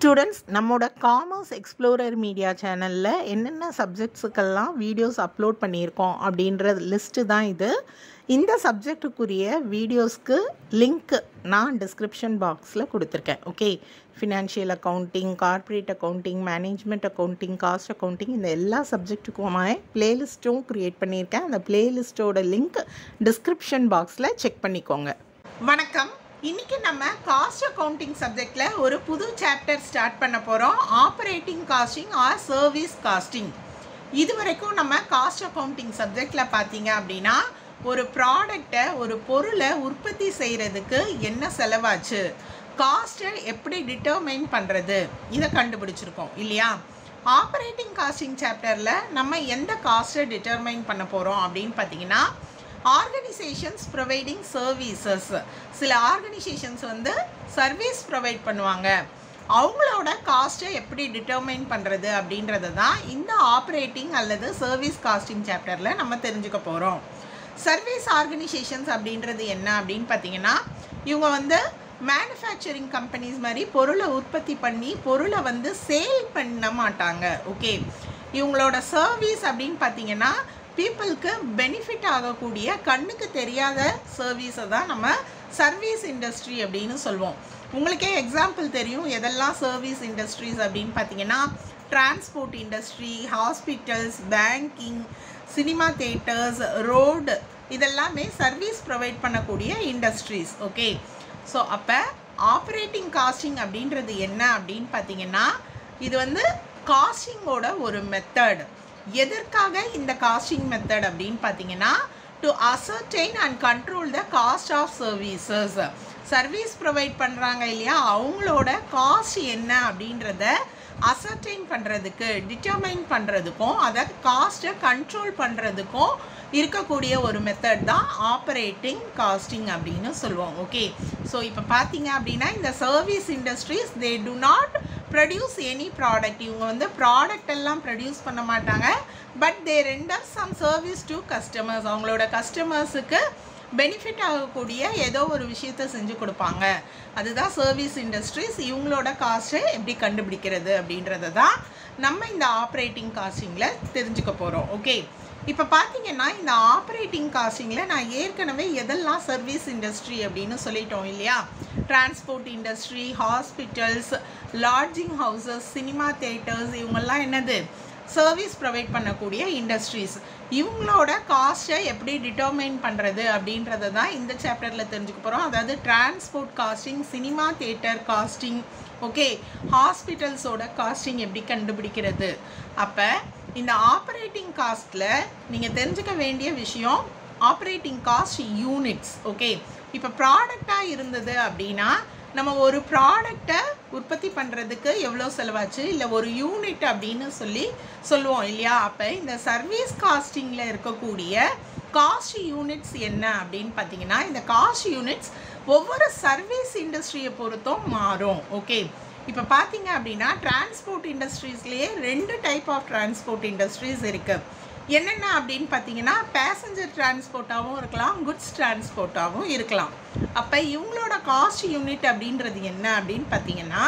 Students நம்மோட commerce explorer media சேனலில் என்னென்ன சப்ஜெக்ட்ஸுக்கெல்லாம் வீடியோஸ் அப்லோட் பண்ணியிருக்கோம் அப்படின்ற லிஸ்ட்டு தான் இது இந்த சப்ஜெக்ட்டுக்குரிய வீடியோஸ்க்கு லிங்க் நான் டிஸ்கிரிப்ஷன் பாக்ஸில் கொடுத்துருக்கேன் okay financial accounting corporate accounting management accounting cost accounting இந்த எல்லா சப்ஜெக்ட்டுக்குமாய் பிளேலிஸ்ட்டும் க்ரியேட் பண்ணியிருக்கேன் அந்த பிளேலிஸ்ட்டோட லிங்க் டிஸ்கிரிப்ஷன் பாக்ஸில் செக் பண்ணிக்கோங்க வணக்கம் இன்னைக்கு நம்ம காஸ்ட் அக்கவுண்டிங் சப்ஜெக்ட்ல ஒரு புது சாப்டர் ஸ்டார்ட் பண்ண போறோம் operating costing or service costing இது வரைக்கும் நம்ம காஸ்ட் அக்கவுண்டிங் சப்ஜெக்ட்ல பார்த்தீங்க அப்படின்னா ஒரு ப்ராடக்டை ஒரு பொருளை உற்பத்தி செய்கிறதுக்கு என்ன செலவாச்சு காஸ்ட்டை எப்படி டிட்டர்மைன் பண்ணுறது இதை கண்டுபிடிச்சிருக்கோம் இல்லையா ஆப்ரேட்டிங் காஸ்டிங் சாப்டரில் நம்ம எந்த காஸ்ட்டை டிட்டர்மைன் பண்ண போகிறோம் அப்படின்னு பார்த்தீங்கன்னா ஆர்கனைசேஷன்ஸ் ப்ரொவைடிங் சர்வீசஸ் சில ஆர்கனைசேஷன்ஸ் வந்து சர்வீஸ் ப்ரொவைட் பண்ணுவாங்க அவங்களோட காஸ்ட்டை எப்படி டிட்டர்மைன் பண்ணுறது அப்படின்றத தான் இந்த ஆப்ரேட்டிங் அல்லது சர்வீஸ் காஸ்டிங் சாப்டரில் நம்ம தெரிஞ்சுக்க போகிறோம் சர்வீஸ் ஆர்கனைசேஷன்ஸ் அப்படின்றது என்ன அப்படின்னு பார்த்தீங்கன்னா இவங்க வந்து மேனுஃபேக்சரிங் கம்பெனிஸ் மாதிரி பொருளை உற்பத்தி பண்ணி பொருளை வந்து சேல் பண்ண மாட்டாங்க ஓகே இவங்களோட சர்வீஸ் அப்படின்னு பார்த்தீங்கன்னா பீப்புளுக்கு பெனிஃபிட் ஆகக்கூடிய கண்ணுக்கு தெரியாத சர்வீஸை தான் நம்ம சர்வீஸ் இண்டஸ்ட்ரி அப்படின்னு சொல்லுவோம் உங்களுக்கே எக்ஸாம்பிள் தெரியும் எதெல்லாம் சர்வீஸ் இண்டஸ்ட்ரீஸ் அப்படின்னு பார்த்தீங்கன்னா transport industry hospitals banking cinema theatres road இதெல்லாமே சர்வீஸ் ப்ரொவைட் பண்ணக்கூடிய இண்டஸ்ட்ரீஸ் ஓகே ஸோ அப்போ ஆப்ரேட்டிங் காஸ்டிங் அப்படின்றது என்ன அப்படின்னு பார்த்தீங்கன்னா இது வந்து காஸ்டிங்கோட ஒரு மெத்தட் எதற்காக இந்த காஸ்டிங் மெத்தட் அப்படின்னு பார்த்தீங்கன்னா to ascertain and control the cost of services service provide பண்ணுறாங்க இல்லையா அவங்களோட காஸ்ட் என்ன அப்படின்றத அசர்டைன் பண்ணுறதுக்கு டிட்டர்மைன் பண்ணுறதுக்கும் அதை காஸ்ட்டை கண்ட்ரோல் பண்ணுறதுக்கும் இருக்கக்கூடிய ஒரு மெத்தட் தான் ஆப்ரேட்டிங் காஸ்டிங் அப்படின்னு சொல்லுவோம் ஓகே ஸோ இப்போ பார்த்தீங்க அப்படின்னா இந்த service industries they do not produce any product இவங்க வந்து ப்ராடக்ட் எல்லாம் ப்ரொடியூஸ் பண்ண மாட்டாங்க but they render some service to customers அவங்களோட கஸ்டமர்ஸுக்கு பெனிஃபிட் ஆகக்கூடிய ஏதோ ஒரு விஷயத்த செஞ்சு கொடுப்பாங்க அதுதான் சர்வீஸ் இண்டஸ்ட்ரீஸ் இவங்களோட காஸ்ட்டை எப்படி கண்டுபிடிக்கிறது அப்படின்றத தான் நம்ம இந்த ஆப்ரேட்டிங் காஸ்டிங்கில் தெரிஞ்சுக்க போகிறோம் ஓகே இப்போ பார்த்தீங்கன்னா இந்த ஆப்ரேட்டிங் காஸ்டிங்கில் நான் ஏற்கனவே எதெல்லாம் சர்வீஸ் இண்டஸ்ட்ரி அப்படின்னு சொல்லிட்டோம் இல்லையா transport industry hospitals lodging houses cinema theatres இவங்கெல்லாம் என்னது சர்வீஸ் ப்ரொவைட் பண்ணக்கூடிய இண்டஸ்ட்ரீஸ் இவங்களோட காஸ்ட்டை எப்படி டிட்டர்மைன் பண்ணுறது அப்படின்றத தான் இந்த சாப்டரில் தெரிஞ்சுக்க போகிறோம் அதாவது transport costing cinema theatre costing okay ஹாஸ்பிட்டல்ஸோட காஸ்டிங் எப்படி கண்டுபிடிக்கிறது அப்போ இந்த ஆப்ரேட்டிங் காஸ்ட்டில் நீங்கள் தெரிஞ்சுக்க வேண்டிய விஷயம் ஆப்ரேட்டிங் காஸ்ட் யூனிட்ஸ் ஓகே இப்போ ப்ராடக்டாக இருந்தது அப்படின்னா நம்ம ஒரு ப்ராடக்டை உற்பத்தி பண்ணுறதுக்கு எவ்வளோ செலவாச்சு இல்லை ஒரு யூனிட் அப்படின்னு சொல்லி சொல்லுவோம் இல்லையா அப்போ இந்த சர்வீஸ் காஸ்டிங்கில் இருக்கக்கூடிய காஸ்ட் யூனிட்ஸ் என்ன அப்படின்னு பார்த்தீங்கன்னா இந்த காஸ்ட் யூனிட்ஸ் ஒவ்வொரு சர்வீஸ் இண்டஸ்ட்ரியை பொறுத்தும் மாறும் ஓகே இப்போ பார்த்தீங்க அப்படின்னா டிரான்ஸ்போர்ட் இண்டஸ்ட்ரீஸ்லேயே ரெண்டு டைப் ஆஃப் டிரான்ஸ்போர்ட் இண்டஸ்ட்ரீஸ் இருக்குது என்னென்ன அப்படின்னு பார்த்தீங்கன்னா பேசஞ்சர் டிரான்ஸ்போர்ட்டாகவும் இருக்கலாம் குட்ஸ் டிரான்ஸ்போர்ட்டாகவும் இருக்கலாம் அப்போ இவங்களோட காஸ்ட் யூனிட் அப்படின்றது என்ன அப்படின்னு பார்த்தீங்கன்னா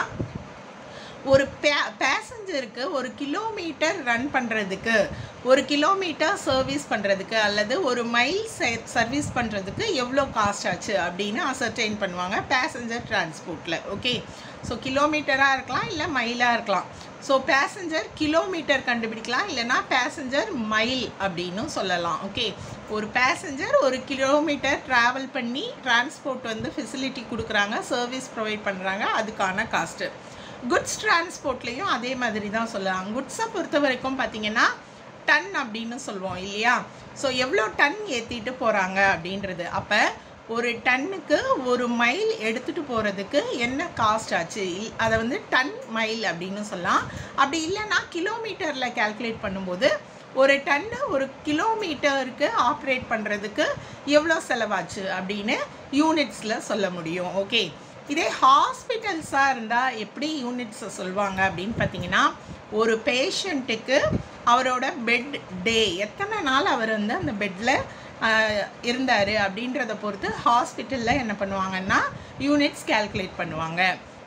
ஒரு பே பேசஞ்சருக்கு ஒரு கிலோமீட்டர் ரன் பண்ணுறதுக்கு ஒரு கிலோமீட்டர் சர்வீஸ் பண்ணுறதுக்கு அல்லது ஒரு மைல் சர்வீஸ் பண்ணுறதுக்கு எவ்வளோ காஸ்ட் ஆச்சு அப்படின்னு அசர்டைன் பண்ணுவாங்க பேசஞ்சர் டிரான்ஸ்போர்ட்டில் ஓகே ஸோ கிலோமீட்டராக இருக்கலாம் இல்லை மைலாக இருக்கலாம் ஸோ பேசஞ்சர் கிலோமீட்டர் கண்டுபிடிக்கலாம் இல்லைனா பேசஞ்சர் மைல் அப்படின்னு சொல்லலாம் ஓகே ஒரு பேசஞ்சர் ஒரு கிலோமீட்டர் ட்ராவல் பண்ணி டிரான்ஸ்போர்ட் வந்து ஃபெசிலிட்டி கொடுக்குறாங்க சர்வீஸ் ப்ரொவைட் பண்ணுறாங்க அதுக்கான காஸ்ட்டு குட்ஸ் டிரான்ஸ்போர்ட்லேயும் அதே மாதிரி தான் சொல்லலாம் குட்ஸை பொறுத்த வரைக்கும் பார்த்தீங்கன்னா டன் அப்படின்னு சொல்லுவோம் இல்லையா ஸோ எவ்வளோ டன் ஏற்றிட்டு போகிறாங்க அப்படின்றது அப்போ ஒரு டன்னுக்கு ஒரு மைல் எடுத்துகிட்டு போகிறதுக்கு என்ன காஸ்ட் ஆச்சு அதை வந்து டன் மைல் அப்படின்னு சொல்லலாம் அப்படி இல்லைன்னா கிலோமீட்டரில் கேல்குலேட் பண்ணும்போது ஒரு டன்னு ஒரு கிலோமீட்டருக்கு ஆப்ரேட் பண்ணுறதுக்கு எவ்வளோ செலவாச்சு அப்படின்னு யூனிட்ஸில் சொல்ல முடியும் ஓகே இதே ஹாஸ்பிட்டல்ஸாக இருந்தால் எப்படி யூனிட்ஸை சொல்லுவாங்க அப்படின்னு பார்த்தீங்கன்னா ஒரு பேஷண்ட்டுக்கு அவரோட பெட் டே எத்தனை நாள் அவர் வந்து அந்த பெட்டில் இருந்தார் அப்படின்றத பொறுத்து ஹாஸ்பிட்டலில் என்ன பண்ணுவாங்கன்னா யூனிட்ஸ் கேல்குலேட் பண்ணுவாங்க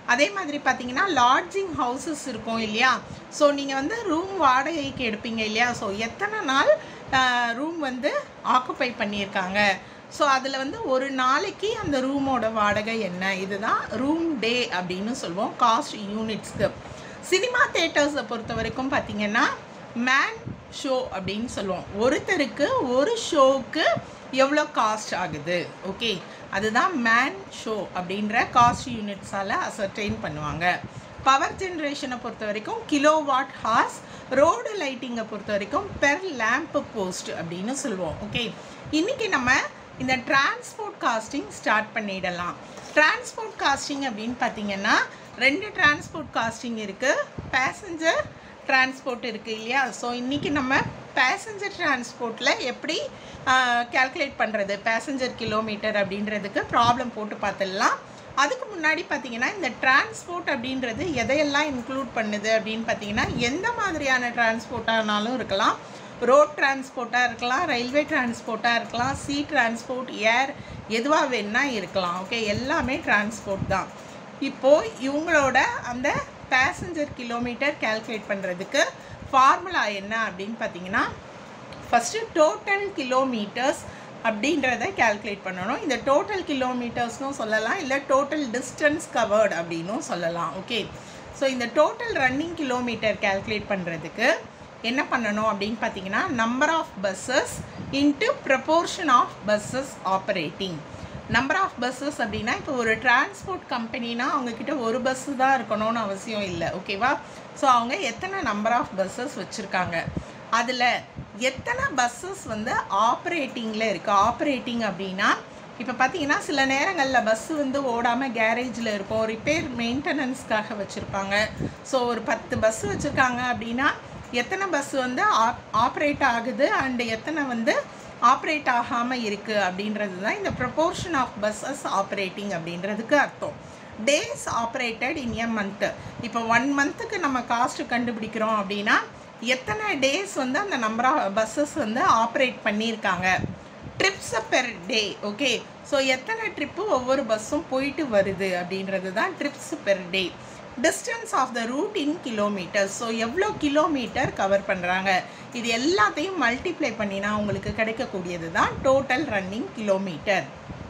அதே மாதிரி பார்த்தீங்கன்னா லாட்ஜிங் ஹவுசஸ் இருக்கும் இல்லையா ஸோ நீங்கள் வந்து ரூம் வாடகைக்கு எடுப்பீங்க இல்லையா ஸோ எத்தனை நாள் ரூம் வந்து ஆக்குப்பை பண்ணியிருக்காங்க ஸோ அதில் வந்து ஒரு நாளைக்கு அந்த ரூமோட வாடகை என்ன இதுதான் ரூம் டே அப்படின்னு சொல்லுவோம் காஸ்ட் யூனிட்ஸ்க்கு சினிமா தேட்டர்ஸை பொறுத்த வரைக்கும் பார்த்தீங்கன்னா மேன் ஷோ அப்படின்னு சொல்லுவோம் ஒருத்தருக்கு ஒரு ஷோவுக்கு எவ்வளோ காஸ்ட் ஆகுது ஓகே அதுதான் மேன் ஷோ அப்படின்ற காஸ்ட் யூனிட்ஸால் அசர்டைன் பண்ணுவாங்க பவர் ஜென்ரேஷனை பொறுத்த வரைக்கும் கிலோ வாட் ஹார்ஸ் ரோடு லைட்டிங்கை பொறுத்த வரைக்கும் பெர் லேம்ப் போஸ்ட் அப்படின்னு சொல்லுவோம் ஓகே இன்றைக்கி நம்ம இந்த டிரான்ஸ்போர்ட் காஸ்டிங் ஸ்டார்ட் பண்ணிடலாம் டிரான்ஸ்போர்ட் காஸ்டிங் அப்படின்னு பார்த்தீங்கன்னா ரெண்டு டிரான்ஸ்போர்ட் காஸ்டிங் இருக்குது பேசஞ்சர் டிரான்ஸ்போர்ட் இருக்குது இல்லையா ஸோ இன்றைக்கி நம்ம பேசஞ்சர் டிரான்ஸ்போர்ட்டில் எப்படி கேல்குலேட் பண்ணுறது பேசஞ்சர் கிலோமீட்டர் அப்படின்றதுக்கு ப்ராப்ளம் போட்டு பார்த்துடலாம் அதுக்கு முன்னாடி பார்த்தீங்கன்னா இந்த டிரான்ஸ்போர்ட் அப்படின்றது எதையெல்லாம் இன்க்ளூட் பண்ணுது அப்படின்னு பார்த்தீங்கன்னா எந்த மாதிரியான டிரான்ஸ்போர்ட்டானாலும் இருக்கலாம் ரோட் டிரான்ஸ்போர்ட்டாக இருக்கலாம் ரயில்வே டிரான்ஸ்போர்ட்டாக இருக்கலாம் சி டிரான்ஸ்போர்ட் ஏர் எதுவாக வேணால் இருக்கலாம் ஓகே எல்லாமே டிரான்ஸ்போர்ட் தான் இப்போது இவங்களோட அந்த பேசஞ்சர் கிலோமீட்டர் கேல்குலேட் பண்ணுறதுக்கு ஃபார்முலா என்ன அப்படின்னு பார்த்தீங்கன்னா ஃபஸ்ட்டு டோட்டல் கிலோமீட்டர்ஸ் அப்படின்றத கேல்குலேட் பண்ணணும் இந்த டோட்டல் கிலோமீட்டர்ஸ்னும் சொல்லலாம் இல்லை டோட்டல் டிஸ்டன்ஸ் கவர்டு அப்படின்னும் சொல்லலாம் ஓகே ஸோ இந்த டோட்டல் ரன்னிங் கிலோமீட்டர் கேல்குலேட் பண்ணுறதுக்கு என்ன பண்ணணும் அப்படின்னு பார்த்தீங்கன்னா number of buses into proportion of buses operating number of buses அப்படின்னா இப்போ ஒரு டிரான்ஸ்போர்ட் கம்பெனினா அவங்கக்கிட்ட ஒரு பஸ்ஸு தான் இருக்கணும்னு அவசியம் இல்லை ஓகேவா ஸோ அவங்க எத்தனை நம்பர் ஆஃப் பஸ்ஸஸ் வச்சுருக்காங்க அதில் எத்தனை பஸ்ஸஸ் வந்து ஆப்ரேட்டிங்கில் இருக்குது ஆப்ரேட்டிங் அப்படின்னா இப்போ பார்த்தீங்கன்னா சில நேரங்களில் பஸ்ஸு வந்து ஓடாமல் கேரேஜில் இருக்கும் ரிப்பேர் மெயின்டெனன்ஸ்க்காக வச்சுருப்பாங்க ஸோ ஒரு பத்து பஸ்ஸு வச்சுருக்காங்க அப்படின்னா எத்தனை பஸ் வந்து ஆப் ஆப்ரேட் ஆகுது அண்டு எத்தனை வந்து ஆப்ரேட் ஆகாமல் இருக்குது அப்படின்றது தான் இந்த ப்ரப்போர்ஷன் ஆஃப் பஸ்ஸஸ் ஆப்ரேட்டிங் அப்படின்றதுக்கு அர்த்தம் days operated in a month இப்போ ஒன் மந்த்துக்கு நம்ம காஸ்ட் கண்டுபிடிக்கிறோம் அப்படின்னா எத்தனை டேஸ் வந்து அந்த நம்பர் ஆஃப் பஸ்ஸஸ் வந்து ஆப்ரேட் பண்ணியிருக்காங்க trips per day okay so எத்தனை ட்ரிப்பு ஒவ்வொரு பஸ்ஸும் போயிட்டு வருது அப்படின்றது தான் trips per day distance of the route in kilometre so எவ்வளோ கிலோமீட்டர் கவர் பண்ணுறாங்க இது எல்லாத்தையும் மல்டிப்ளை பண்ணினா உங்களுக்கு கிடைக்கக்கூடியது தான் total running kilometre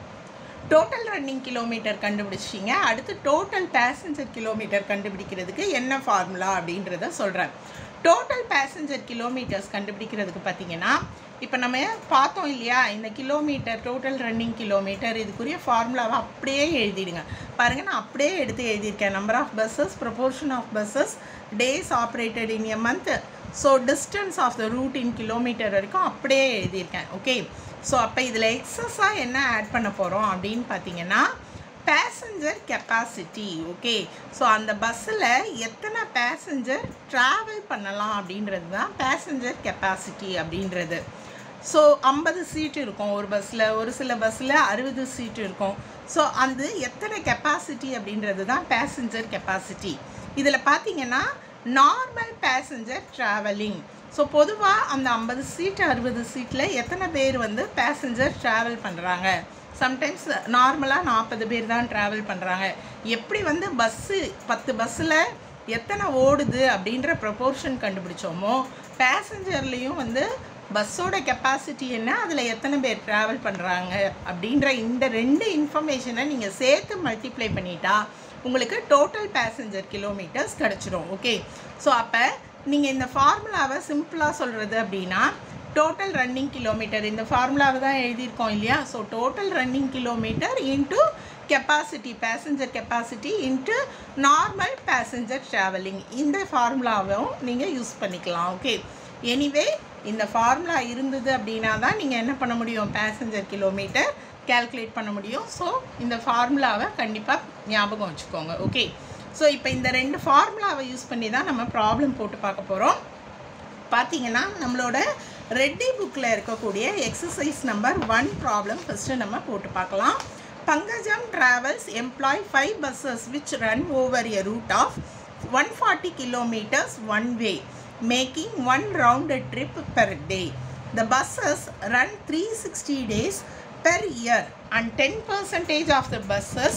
total running kilometre கண்டுபிடிச்சிங்க அடுத்து டோட்டல் பேசஞ்சர் கிலோமீட்டர் கண்டுபிடிக்கிறதுக்கு என்ன ஃபார்முலா அப்படின்றத சொல்கிறேன் டோட்டல் பேசஞ்சர் கிலோமீட்டர்ஸ் கண்டுபிடிக்கிறதுக்கு பார்த்தீங்கன்னா இப்போ நம்ம பார்த்தோம் இல்லையா இந்த கிலோமீட்டர் டோட்டல் ரன்னிங் கிலோமீட்டர் இதுக்குரிய ஃபார்முலாவை அப்படியே எழுதிடுங்க பாருங்கள் நான் அப்படியே எடுத்து எழுதியிருக்கேன் number of buses proportion of buses days operated in a month so distance of the route in kilometre வரைக்கும் அப்படியே எழுதியிருக்கேன் ஓகே ஸோ அப்போ இதில் எக்ஸஸாக என்ன ஆட் பண்ண போகிறோம் அப்படின்னு பார்த்தீங்கன்னா பேசஞ்சர் கெப்பாசிட்டி ஓகே ஸோ அந்த பஸ்ஸில் எத்தனை பேசஞ்சர் ட்ராவல் பண்ணலாம் அப்படின்றது தான் பேசஞ்சர் கெப்பாசிட்டி அப்படின்றது ஸோ ஐம்பது சீட்டு இருக்கும் ஒரு பஸ்ஸில் ஒரு சில பஸ்ஸில் அறுபது சீட்டு இருக்கும் ஸோ அந்த எத்தனை கெப்பாசிட்டி அப்படின்றது தான் பேசஞ்சர் கெப்பாசிட்டி இதில் பார்த்தீங்கன்னா நார்மல் பேசஞ்சர் ட்ராவலிங் ஸோ பொதுவாக அந்த ஐம்பது சீட்டு அறுபது சீட்டில் எத்தனை பேர் வந்து பேசஞ்சர் ட்ராவல் பண்ணுறாங்க சம்டைம்ஸ் நார்மலாக நாற்பது பேர் தான் ட்ராவல் பண்ணுறாங்க எப்படி வந்து பஸ்ஸு பத்து பஸ்ஸில் எத்தனை ஓடுது அப்படின்ற ப்ரொபோர்ஷன் கண்டுபிடிச்சோமோ பேசஞ்சர்லேயும் வந்து பஸ்ஸோட கெப்பாசிட்டி என்ன அதில் எத்தனை பேர் ட்ராவல் பண்ணுறாங்க அப்படின்ற இந்த ரெண்டு இன்ஃபர்மேஷனை நீங்கள் சேர்த்து மல்டிப்ளை பண்ணிட்டா உங்களுக்கு டோட்டல் பேசஞ்சர் கிலோமீட்டர்ஸ் கிடச்சிரும் ஓகே ஸோ அப்போ நீங்கள் இந்த ஃபார்முலாவை சிம்பிளாக சொல்கிறது அப்படின்னா டோட்டல் ரன்னிங் கிலோமீட்டர் இந்த ஃபார்முலாவை தான் எழுதியிருக்கோம் இல்லையா so total running kilometre into capacity passenger capacity into normal passenger travelling இந்த ஃபார்முலாவும் நீங்கள் யூஸ் பண்ணிக்கலாம் ஓகே எனிவே இந்த ஃபார்முலா இருந்தது அப்படின்னா தான் நீங்கள் என்ன பண்ண முடியும் பேசஞ்சர் கிலோமீட்டர் கேல்குலேட் பண்ண முடியும் ஸோ இந்த ஃபார்முலாவை கண்டிப்பாக ஞாபகம் வச்சுக்கோங்க ஓகே ஸோ இப்போ இந்த ரெண்டு ஃபார்முலாவை யூஸ் பண்ணி தான் நம்ம ப்ராப்ளம் போட்டு பார்க்க போகிறோம் பார்த்தீங்கன்னா நம்மளோட ரெட்டி புக்கில் இருக்கக்கூடிய exercise number one problem first நம்ம போட்டு பார்க்கலாம் Pankajam travels employ five buses which run over a route of one forty kilometres one way making one round trip per day the buses run three sixty days per year and 10 percentage of the buses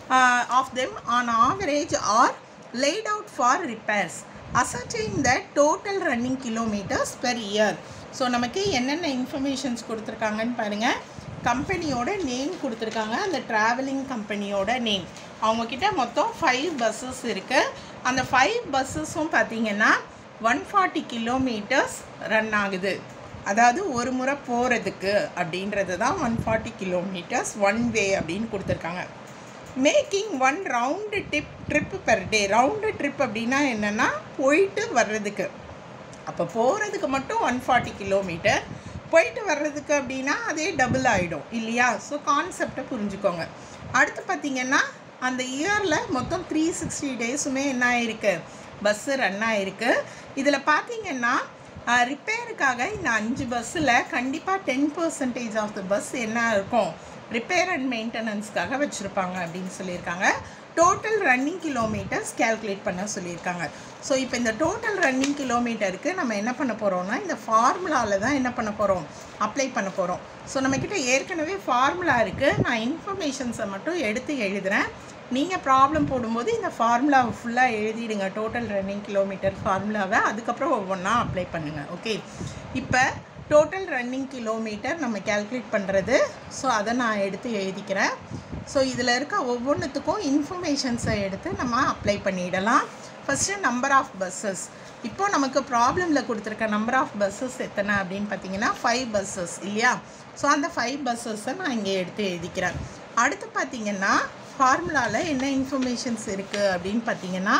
of them on average are laid out for repairs ascertain the total running kilometers per year so நமக்கு என்னென்ன informations கொடுத்துருக்காங்கன்னு பாருங்கள் கம்பெனியோட name கொடுத்துருக்காங்க அந்த travelling கம்பெனியோட name அவங்கக்கிட்ட மொத்தம் ஃபைவ் பஸ்ஸஸ் இருக்குது அந்த ஃபைவ் பஸ்ஸஸும் பார்த்தீங்கன்னா ஒன் ஃபார்ட்டி கிலோமீட்டர்ஸ் ரன் ஆகுது அதாவது ஒரு முறை போகிறதுக்கு அப்படின்றது தான் one forty kilometres one way அப்படின்னு கொடுத்துருக்காங்க making one round trip trip per day round trip அப்படின்னா என்னென்னா போயிட்டு வர்றதுக்கு அப்போ போகிறதுக்கு மட்டும் ஒன் ஃபார்ட்டி கிலோமீட்டர் போயிட்டு வர்றதுக்கு அப்படின்னா அதே டபுள் ஆகிடும் இல்லையா ஸோ கான்செப்டை புரிஞ்சுக்கோங்க அடுத்து பார்த்திங்கன்னா அந்த இயரில் மொத்தம் த்ரீ சிக்ஸ்டி டேஸுமே என்ன ஆயிருக்கு பஸ்ஸு ரன் ஆயிருக்கு இதில் பார்த்தீங்கன்னா ரிப்பேருக்காக இந்த அஞ்சு பஸ்ஸில் கண்டிப்பாக ten percentage of the bus என்ன இருக்கும் ரிப்பேர் அண்ட் மெயின்டெனன்ஸ்க்காக வச்சுருப்பாங்க அப்படின்னு சொல்லியிருக்காங்க டோட்டல் ரன்னிங் கிலோமீட்டர்ஸ் கேல்குலேட் பண்ண சொல்லியிருக்காங்க ஸோ இப்போ இந்த டோட்டல் ரன்னிங் கிலோமீட்டருக்கு நம்ம என்ன பண்ண போகிறோம்னா இந்த ஃபார்முலாவில் தான் என்ன பண்ண போகிறோம் அப்ளை பண்ண போகிறோம் ஸோ நம்மக்கிட்ட ஏற்கனவே ஃபார்முலா இருக்குது நான் இன்ஃபர்மேஷன்ஸை மட்டும் எடுத்து எழுதுகிறேன் நீங்கள் ப்ராப்ளம் போடும்போது இந்த ஃபார்முலாவை ஃபுல்லாக எழுதிடுங்க டோட்டல் ரன்னிங் கிலோமீட்டர் ஃபார்முலாவை அதுக்கப்புறம் ஒவ்வொன்றா அப்ளை பண்ணுங்கள் ஓகே இப்போ டோட்டல் ரன்னிங் கிலோமீட்டர் நம்ம கேல்குலேட் பண்ணுறது ஸோ அதை நான் எடுத்து எழுதிக்கிறேன் ஸோ இதில் இருக்க ஒவ்வொன்றுத்துக்கும் இன்ஃபர்மேஷன்ஸை எடுத்து நம்ம அப்ளை பண்ணிடலாம் ஃபஸ்ட்டு நம்பர் ஆஃப் பஸ்ஸஸ் இப்போ நமக்கு ப்ராப்ளமில் கொடுத்துருக்க நம்பர் ஆஃப் பஸ்ஸஸ் எத்தனை அப்படின்னு பார்த்தீங்கன்னா ஃபைவ் பஸ்ஸஸ் இல்லையா ஸோ அந்த ஃபைவ் பஸ்ஸஸை நான் இங்கே எடுத்து எழுதிக்கிறேன் அடுத்து பார்த்தீங்கன்னா ஃபார்முலாவில் என்ன இன்ஃபர்மேஷன்ஸ் இருக்குது அப்படின்னு பார்த்தீங்கன்னா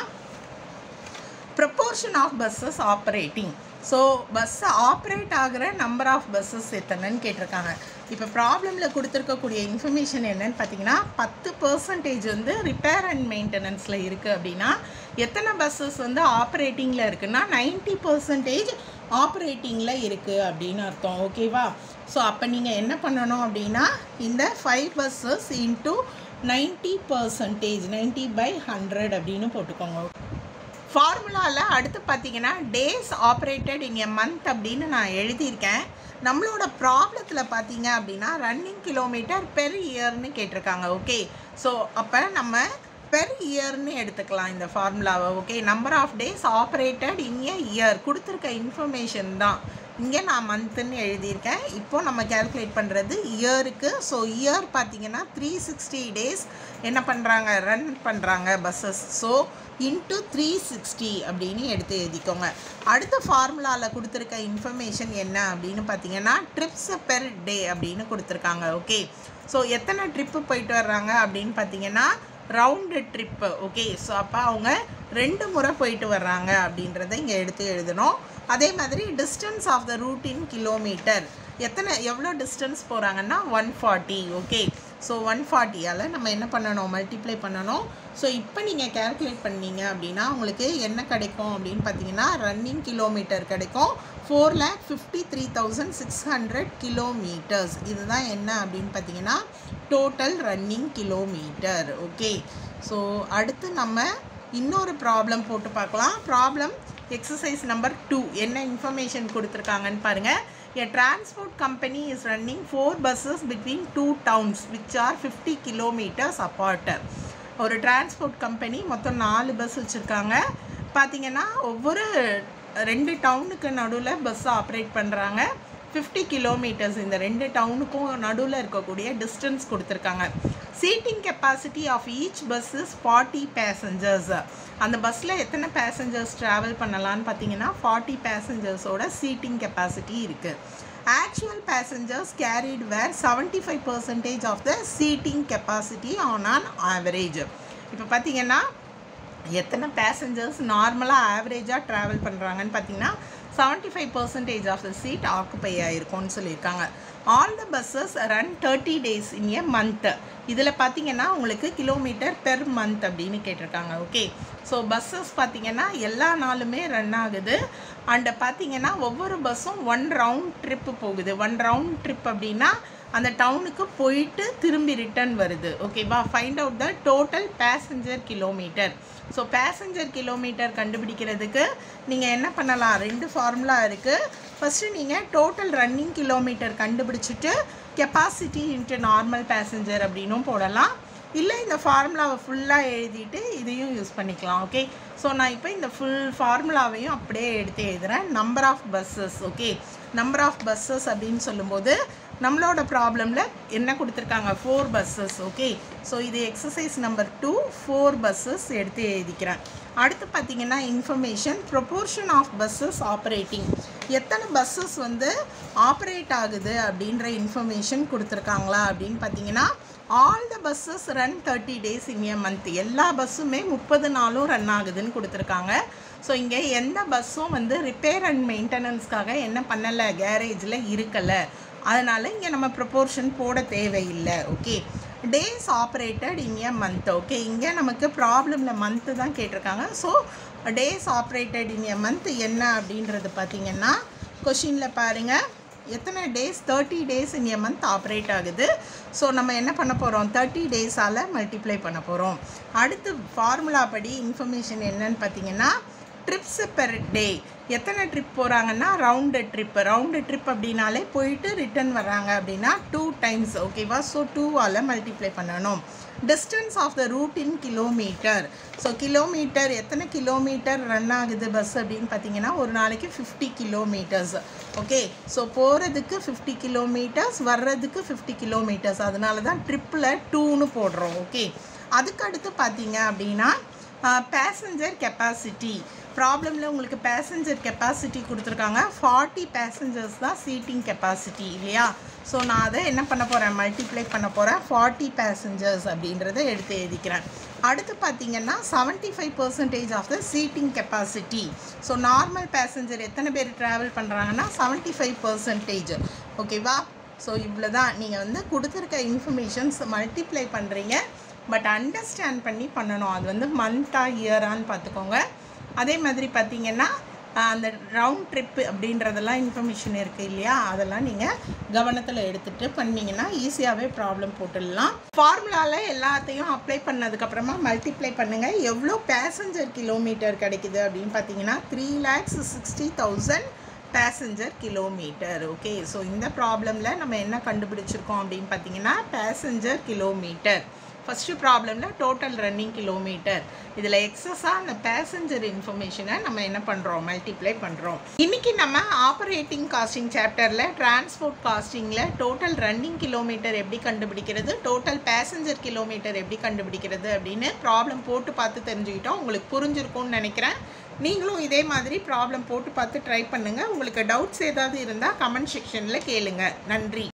proportion of buses operating so பஸ்ஸை ஆப்ரேட் ஆகிற நம்பர் ஆஃப் பஸ்ஸஸ் எத்தனைன்னு கேட்டிருக்காங்க இப்போ ப்ராப்ளமில் கொடுத்துருக்கக்கூடிய இன்ஃபர்மேஷன் என்னன்னு பார்த்தீங்கன்னா பத்து பர்சன்டேஜ் வந்து ரிப்பேர் அண்ட் மெயின்டெனன்ஸில் இருக்குது அப்படின்னா எத்தனை பஸ்ஸஸ் வந்து ஆப்ரேட்டிங்கில் இருக்குன்னா நைன்ட்டி பர்சன்டேஜ் ஆப்ரேட்டிங்கில் இருக்குது அப்படின்னு அர்த்தம் ஓகேவா ஸோ அப்போ நீங்கள் என்ன பண்ணணும் அப்படின்னா இந்த five buses into ninety percentage ninety by hundred அப்படின்னு போட்டுக்கோங்க ஃபார்முலாவில் அடுத்து பார்த்தீங்கன்னா days operated in a month அப்படின்னு நான் எழுதியிருக்கேன் நம்மளோட ப்ராப்ளத்தில் பார்த்தீங்க அப்படின்னா ரன்னிங் கிலோமீட்டர் பெர் இயர்னு கேட்டிருக்காங்க ஓகே ஸோ அப்போ நம்ம பெர் இயர்னு எடுத்துக்கலாம் இந்த ஃபார்முலாவை okay number of days operated in a year கொடுத்துருக்க இன்ஃபர்மேஷன் தான் இங்கே நான் மந்த்துன்னு எழுதியிருக்கேன் இப்போ நம்ம கேல்குலேட் பண்ணுறது இயருக்கு ஸோ இயர் பார்த்தீங்கன்னா த்ரீ சிக்ஸ்டி டேஸ் என்ன பண்ணுறாங்க ரன் பண்ணுறாங்க buses so into three sixty அப்படின்னு எடுத்து எழுதிக்கோங்க அடுத்த ஃபார்முலாவில் கொடுத்துருக்க இன்ஃபர்மேஷன் என்ன அப்படின்னு பார்த்தீங்கன்னா ட்ரிப்ஸ் பெர் டே அப்படின்னு கொடுத்துருக்காங்க ஓகே ஸோ எத்தனை ட்ரிப்பு போயிட்டு வர்றாங்க அப்படின்னு பார்த்தீங்கன்னா ரவுண்டு ட்ரிப்பு ஓகே ஸோ அப்போ அவங்க ரெண்டு முறை போயிட்டு வர்றாங்க அப்படின்றத இங்கே எடுத்து எழுதணும் அதே மாதிரி distance of the route in kilometre எத்தனை எவ்வளோ டிஸ்டன்ஸ் போகிறாங்கன்னா one forty okay so one ஃபார்ட்டியால் நம்ம என்ன பண்ணணும் மல்டிப்ளை பண்ணணும் ஸோ இப்போ நீங்கள் கேல்குலேட் பண்ணீங்க அப்படின்னா உங்களுக்கு என்ன கிடைக்கும் அப்படின்னு பார்த்தீங்கன்னா ரன்னிங் கிலோமீட்டர் கிடைக்கும் four lakh fifty three thousand six hundred kilometres இதுதான் என்ன அப்படின்னு பார்த்தீங்கன்னா total running kilometre okay so அடுத்து நம்ம இன்னொரு ப்ராப்ளம் போட்டு பார்க்கலாம் ப்ராப்ளம் எக்ஸசைஸ் நம்பர் டூ என்ன இன்ஃபர்மேஷன் கொடுத்துருக்காங்கன்னு பாருங்கள் A transport company is running four buses between two towns which are 50 kilometers apart. ஒரு டிரான்ஸ்போர்ட் கம்பெனி மொத்தம் நாலு பஸ் வச்சுருக்காங்க பார்த்தீங்கன்னா ஒவ்வொரு ரெண்டு டவுனுக்கு நடுவில் பஸ் ஆப்ரேட் பண்ணுறாங்க ஃபிஃப்டி கிலோமீட்டர்ஸ் இந்த ரெண்டு டவுனுக்கும் நடுவில் இருக்கக்கூடிய டிஸ்டன்ஸ் கொடுத்துருக்காங்க seating capacity of each bus is forty passengers அந்த பஸ்ஸில் எத்தனை பேசஞ்சர்ஸ் ட்ராவல் பண்ணலான்னு பார்த்தீங்கன்னா ஃபார்ட்டி பேசஞ்சர்ஸோட சீட்டிங் கெப்பாசிட்டி இருக்குது actual passengers carried were seventy five percentage of the seating capacity on on average இப்போ பார்த்தீங்கன்னா எத்தனை பேசஞ்சர்ஸ் நார்மலாக ஆவரேஜாக ட்ராவல் பண்ணுறாங்கன்னு பார்த்தீங்கன்னா seventy five percentage of the seat occupy ஆயிருக்கும்னு சொல்லியிருக்காங்க all the buses run thirty days in a month இதில் பார்த்தீங்கன்னா உங்களுக்கு கிலோமீட்டர் பெர் மந்த் அப்படின்னு கேட்டிருக்காங்க ஓகே ஸோ பஸ்ஸஸ் பார்த்தீங்கன்னா எல்லா நாளுமே ரன் ஆகுது அண்டு பார்த்தீங்கன்னா ஒவ்வொரு பஸ்ஸும் ஒன் ரவுண்ட் ட்ரிப்பு போகுது ஒன் ரவுண்ட் ட்ரிப் அப்படின்னா அந்த டவுனுக்கு போயிட்டு திரும்பி ரிட்டர்ன் வருது ஓகேவா find out the total passenger kilometre so passenger kilometre கண்டுபிடிக்கிறதுக்கு நீங்கள் என்ன பண்ணலாம் ரெண்டு ஃபார்முலா இருக்குது ஃபஸ்ட்டு நீங்கள் டோட்டல் ரன்னிங் கிலோமீட்டர் கண்டுபிடிச்சிட்டு கெப்பாசிட்டி இன்ட்டு நார்மல் பேசஞ்சர் அப்படின்னும் போடலாம் இல்லை இந்த ஃபார்முலாவை ஃபுல்லாக எழுதிட்டு இதையும் யூஸ் பண்ணிக்கலாம் ஓகே ஸோ நான் இப்போ இந்த ஃபுல் ஃபார்முலாவையும் அப்படியே எடுத்து எழுதுகிறேன் number of buses okay number of buses அப்படின்னு சொல்லும்போது நம்மளோட ப்ராப்ளமில் என்ன கொடுத்துருக்காங்க ஃபோர் பஸ்ஸஸ் ஓகே ஸோ இது exercise number two four buses எடுத்து எழுதிக்கிறேன் அடுத்து பார்த்தீங்கன்னா information proportion of buses operating எத்தனை பஸ்ஸஸ் வந்து ஆப்ரேட் ஆகுது அப்படின்ற இன்ஃபர்மேஷன் கொடுத்துருக்காங்களா அப்படின்னு பார்த்தீங்கன்னா all the buses run thirty days in a month எல்லா பஸ்ஸுமே முப்பது நாளும் ரன் ஆகுதுன்னு கொடுத்துருக்காங்க ஸோ இங்கே எந்த பஸ்ஸும் வந்து ரிப்பேர் அண்ட் மெயின்டெனன்ஸ்க்காக என்ன பண்ணலை கேரேஜில் இருக்கலை அதனால் இங்கே நம்ம ப்ரொப்போர்ஷன் போட தேவையில்லை okay days operated in a month okay இங்கே நமக்கு ப்ராப்ளமில் மந்த்து தான் கேட்டிருக்காங்க so days operated in a month என்ன அப்படின்றது பார்த்தீங்கன்னா கொஷினில் பாருங்கள் எத்தனை days thirty days in a month operate ஆகுது ஸோ நம்ம என்ன பண்ண போகிறோம் தேர்ட்டி டேஸால் மல்டிப்ளை பண்ண போகிறோம் அடுத்து ஃபார்முலா படி இன்ஃபர்மேஷன் என்னன்னு பார்த்தீங்கன்னா ட்ரிப்ஸ் பெர் டே எத்தனை ட்ரிப் போகிறாங்கன்னா ரவுண்டு ட்ரிப் ரவுண்டு ட்ரிப் அப்படின்னாலே போயிட்டு ரிட்டர்ன் வர்றாங்க அப்படின்னா டூ டைம்ஸ் ஓகேவா ஸோ டூவால் மல்டிப்ளை பண்ணணும் distance of the route in kilometre so kilometre எத்தனை கிலோமீட்டர் ரன் ஆகுது பஸ் அப்படின்னு பார்த்தீங்கன்னா ஒரு நாளைக்கு ஃபிஃப்டி கிலோமீட்டர்ஸ் ஓகே ஸோ போகிறதுக்கு ஃபிஃப்டி கிலோமீட்டர்ஸ் வர்றதுக்கு ஃபிஃப்டி கிலோமீட்டர்ஸ் அதனால தான் ட்ரிப்பில் டூன்னு போடுறோம் ஓகே அதுக்கு அடுத்து பார்த்தீங்க அப்படின்னா பேசஞ்சர் கெப்பாசிட்டி ப்ராப்ளமில் உங்களுக்கு பேசஞ்சர் கெப்பாசிட்டி கொடுத்துருக்காங்க ஃபார்ட்டி பேசஞ்சர்ஸ் தான் சீட்டிங் கெப்பாசிட்டி இல்லையா ஸோ நான் அதை என்ன பண்ண போகிறேன் மல்டிப்ளை பண்ண போகிறேன் ஃபார்ட்டி பேசஞ்சர்ஸ் அப்படின்றத எடுத்து எழுதிக்கிறேன் அடுத்து பார்த்தீங்கன்னா seventy five percentage of the seating capacity so normal passenger எத்தனை பேர் ட்ராவல் பண்ணுறாங்கன்னா செவன்ட்டி ஃபைவ் பர்சன்டேஜ் ஓகேவா ஸோ இவ்வளோ தான் நீங்கள் வந்து கொடுத்துருக்க இன்ஃபர்மேஷன்ஸ் மல்டிப்ளை பண்ணுறீங்க பட் அண்டர்ஸ்டாண்ட் பண்ணி பண்ணணும் அது வந்து மந்த்தா இயரான்னு பார்த்துக்கோங்க அதே மாதிரி பார்த்தீங்கன்னா அந்த ரவுண்ட் ட்ரிப்பு அப்படின்றதெல்லாம் இன்ஃபர்மேஷன் இருக்குது இல்லையா அதெல்லாம் நீங்கள் கவனத்தில் எடுத்துகிட்டு பண்ணிங்கன்னா ஈஸியாகவே ப்ராப்ளம் போட்டுடலாம் ஃபார்முலாவில் எல்லாத்தையும் அப்ளை பண்ணதுக்கப்புறமா மல்டிப்ளை பண்ணுங்கள் எவ்வளோ பேசஞ்சர் கிலோமீட்டர் கிடைக்குது அப்படின்னு பார்த்தீங்கன்னா three lakhs sixty thousand passenger kilometre okay so இந்த ப்ராப்ளமில் நம்ம என்ன கண்டுபிடிச்சிருக்கோம் அப்படின்னு பார்த்தீங்கன்னா பேசஞ்சர் கிலோமீட்டர் ஃபஸ்ட்டு ப்ராப்ளமில் டோட்டல் ரன்னிங் கிலோமீட்டர் இதில் எக்ஸஸாக அந்த பேசஞ்சர் இன்ஃபர்மேஷனை நம்ம என்ன பண்ணுறோம் மல்டிப்ளை பண்ணுறோம் இன்றைக்கி நம்ம ஆப்ரேட்டிங் காஸ்டிங் சாப்டரில் டிரான்ஸ்போர்ட் காஸ்டிங்கில் டோட்டல் ரன்னிங் கிலோமீட்டர் எப்படி கண்டுபிடிக்கிறது டோட்டல் பேசஞ்சர் கிலோமீட்டர் எப்படி கண்டுபிடிக்கிறது அப்படின்னு ப்ராப்ளம் போட்டு பார்த்து தெரிஞ்சுக்கிட்டோம் உங்களுக்கு புரிஞ்சிருக்கும்னு நினைக்கிறேன் நீங்களும் இதே மாதிரி ப்ராப்ளம் போட்டு பார்த்து ட்ரை பண்ணுங்கள் உங்களுக்கு டவுட்ஸ் ஏதாவது இருந்தால் கமெண்ட் செக்ஷனில் கேளுங்க நன்றி